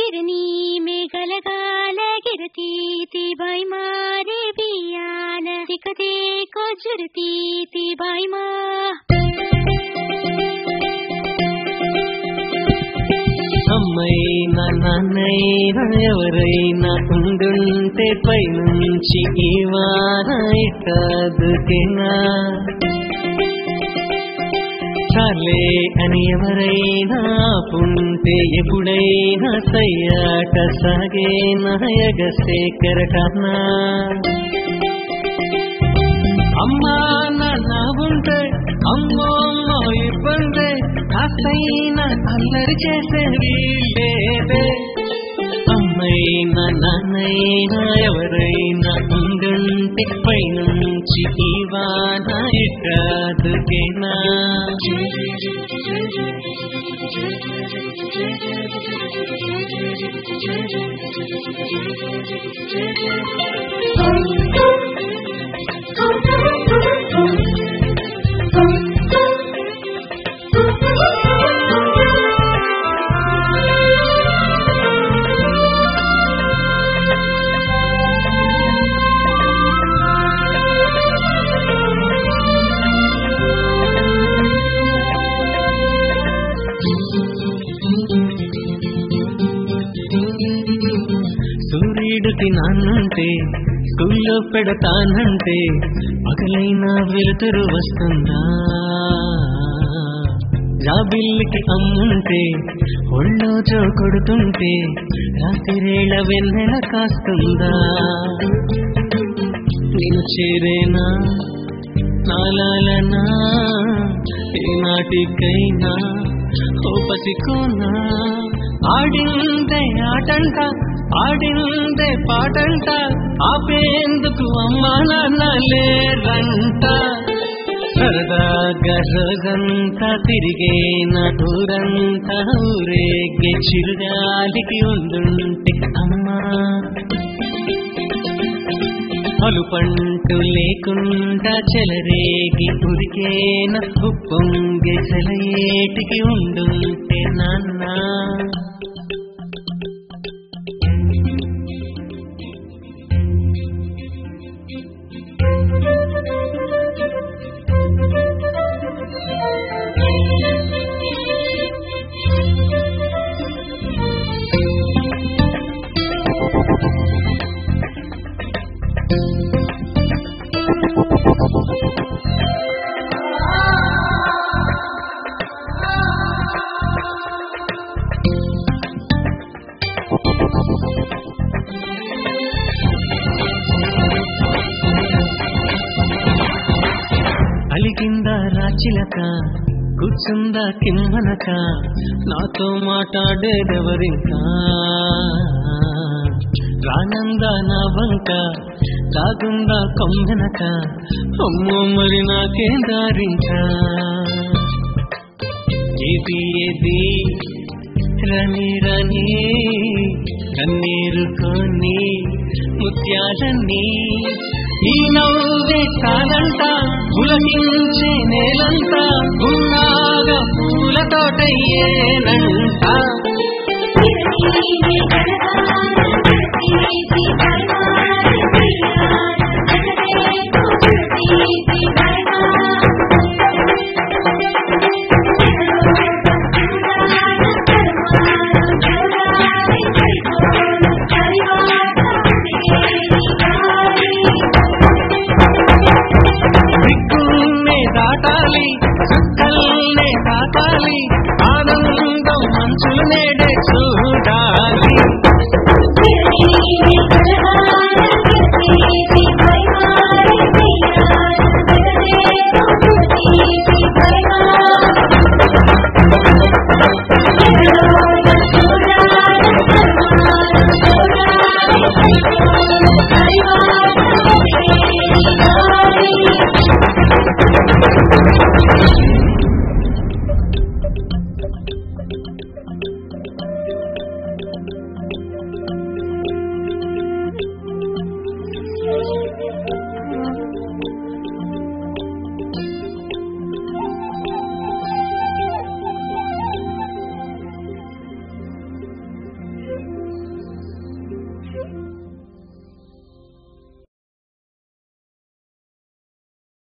गिरनी में गलगाल गिरती थी भाई मारे बियान दिखते को जुरती थी भाई माँ అమ్మైనా నాన్నైనా ఎవరైనా ఉండుంటే పైనుంచి ఈ వాన ఇట్టదుకేనా చాలే అని ఎవరైనా పుంటే ఎప్పుడైనా సయ్యాట సాగేనా ఎగసే కెరటనా అమ్మా నాన్న ఉంటే అమ్మో అమ్మో ఇబ్బంది కాస్తైనా అల్లరి చేసే వీళ్ళేదే అమ్మైనా నాన్నైనా ఎవరైనా ఉండుంటే పైనుంచి ఈ వాన ఇట్టదుకేనా సూర్యుడికి నాన్నంటే స్కూల్లో పెడతానంటే పగలైనా వెలుతురు వస్తుందా జాబిల్లికి అమ్ముంటే ఒళ్ళో జో కొడుతుంటే రాత్రిరేళ వెన్నెల కాస్తుందా నేను చేరేనా నాలాలనా ఏనాటికైనా ఓ పసికోనా ఆడిందే ఆటంట ఆడిందే పాటంట ఆపేందుకు అమ్మా నాన్న లేరంట సరదాగా రోజంతా తిరిగేన ఊరంతా ఊరేగే చిరుగాలికి ఉండుంటే అమ్మా అలుపంటు లేకుండా చెలరేగి ఉరికేన ఉప్పొంగే చెలయేటికి ఉండుంటే నాన్న అలిగిందా రాచిలక కూర్చుందా కిమ్మనక నాతో మాట్లాడేదెవరింకా రానందా నా వంక దాగుందా కొమ్మెనక అమ్మో మరి నాకేం దారింకా ఏది ఏది రని రని కన్నీరు కొని ముత్యాలన్నీ ఈ నవ్వే కాదంట పులకించే నేలంట ఉన్నాగా పూల తోటయ్యేనంట गिरनी में गलगाल गिरती थी भाई मारे बियान दिखते को जुरती थी भाई माँ దిక్కుల్నే దాటాలి చుక్కల్నే తాకాలి ఆనందం మంచులు నేడే